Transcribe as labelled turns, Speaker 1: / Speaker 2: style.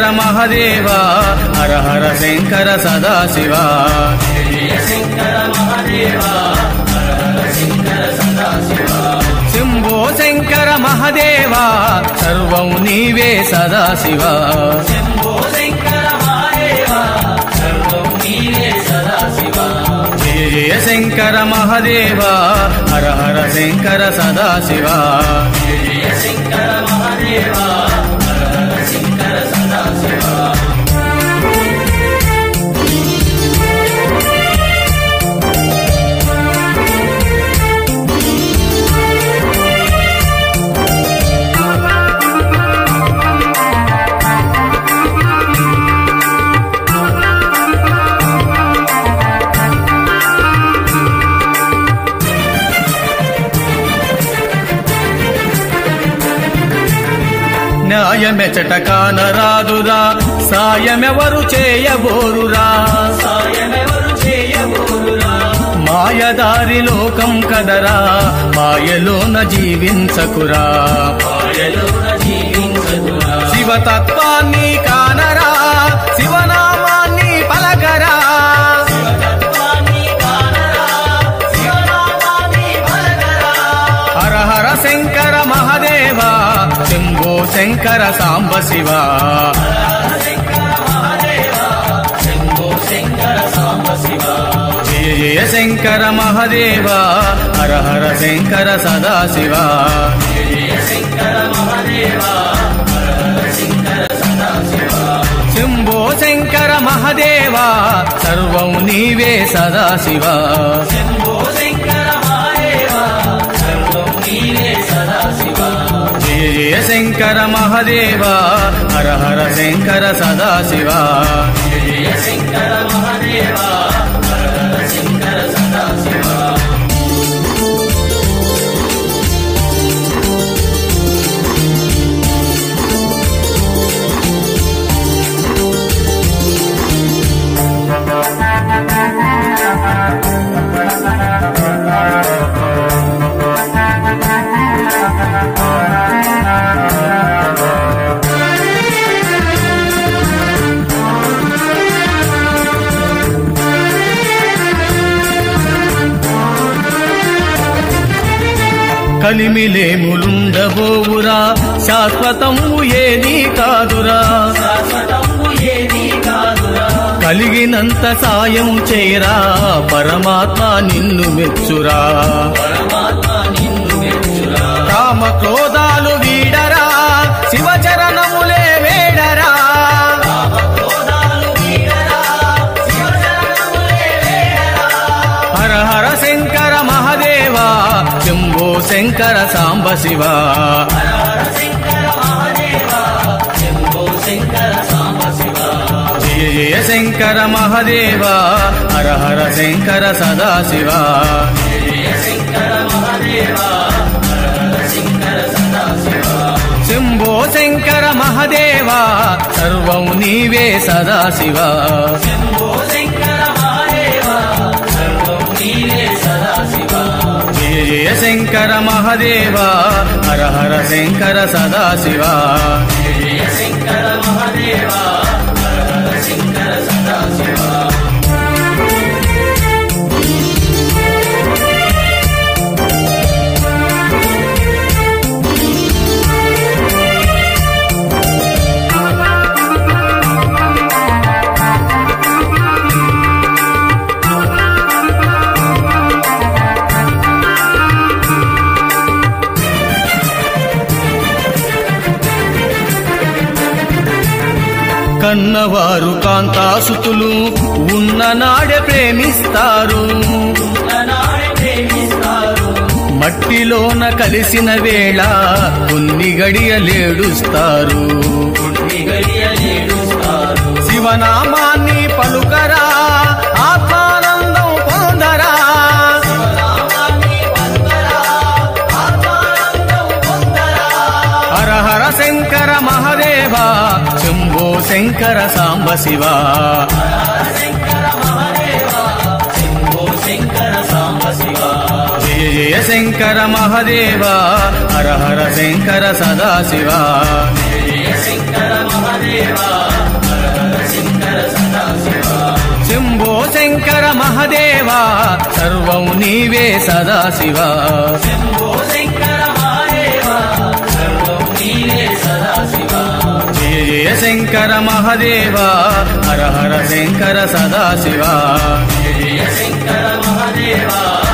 Speaker 1: మహదేవ హర హర శంకర సదాశివ శంభో శంకర మహదేవ సర్వం నీవే సదాశివ జయ జయ శంకర మహదేవ హర హర శంకర సదాశివ న్యాయమెచట కానరాదురా సాయమెవరు చేయబోరురా మాయదారి లోకం కదరా మాయలోన జీవించకురా శివతత్వాన్ని కానరా శివనామాన్ని పలకరా హర హర శంకర మహదేవ శంభో శంకర సాంబ శివ జయ జయ శంకర మహదేవ హర హర శంకర సదాశివ శంభో శంకర మహదేవ సర్వం నీవే సదాశివ జయ జయ శంకర మహదేవ హర హర శంకర సదాశివ కలిమిలేములుండబోవురా శాశ్వతము ఏది కాదురా కలిగినంత సాయం చేరా పరమాత్మ నిన్ను మెచ్చురా కామ క్రోధాలు వీడరా శివచరణములే వేడరా హర హర శంకర మహదేవ శంభో శంకర సాంబ శివ జయ జయ శంకర మహదేవ హర హర శంకర సదాశివ శంభో శంకర మహదేవ సర్వం నీవే సదాశివ జయ జయ శంకర మహదేవ హర హర శంకర సదాశివ కన్నవారు కాంతాసుతులు ఉన్న నాడే ప్రేమిస్తారు మట్టిలోన కలిసిన వేళ కొన్ని గడియలేడుస్తారు శివనామాన్ని పలుకరా ఆత్మానందం పొందరా హర హర శంకర మహదేవ శంభో శంకర సాంబ శివ జయ జయ శంకర మహదేవ హర హర శంకర సదాశివ శంభో శంకర మహదేవా సర్వం నీవే సదాశివ జయ జయ శంకర మహదేవా హర హర శంకర సదాశివ జయ జయ శంకర మహదేవా